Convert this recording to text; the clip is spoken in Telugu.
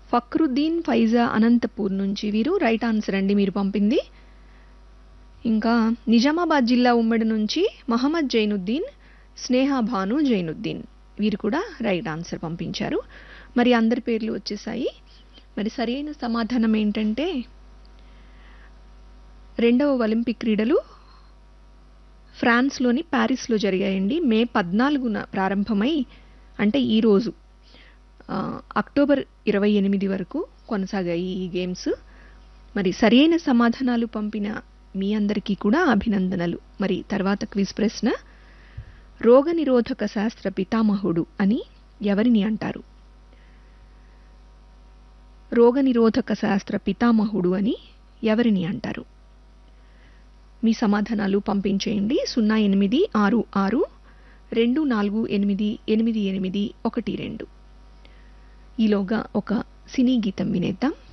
ఫక్రుద్దీన్ ఫైజా అనంతపూర్ నుంచి వీరు రైట్ ఆన్సర్ అండి మీరు పంపింది ఇంకా నిజామాబాద్ జిల్లా ఉమ్మడి నుంచి మహమ్మద్ జైనుద్దీన్ స్నేహ భాను జైనుద్దీన్ వీరు కూడా రైట్ ఆన్సర్ పంపించారు మరి అందరి పేర్లు వచ్చేసాయి మరి సరైన సమాధానం ఏంటంటే రెండవ ఒలింపిక్ క్రీడలు ఫ్రాన్స్లోని ప్యారిస్లో జరిగాయండి మే పద్నాలుగున ప్రారంభమై అంటే ఈరోజు ఆ, అక్టోబర్ ఇరవై ఎనిమిది వరకు కొనసాగాయి ఈ గేమ్స్ మరి సరైన సమాధానాలు పంపిన మీ అందరికీ కూడా అభినందనలు మరి తర్వాత క్విజ్ ప్రశ్న రోగనిరోధక శాస్త్ర పితామహుడు అని ఎవరిని అంటారు రోగనిరోధక శాస్త్ర పితామహుడు అని ఎవరిని అంటారు మీ సమాధానాలు పంపించేయండి సున్నా ఎనిమిది ఆరు ఆరు రెండు నాలుగు ఎనిమిది ఎనిమిది ఎనిమిది ఒకటి రెండు ఈలోగా ఒక సినీ గీతం వినేద్దాం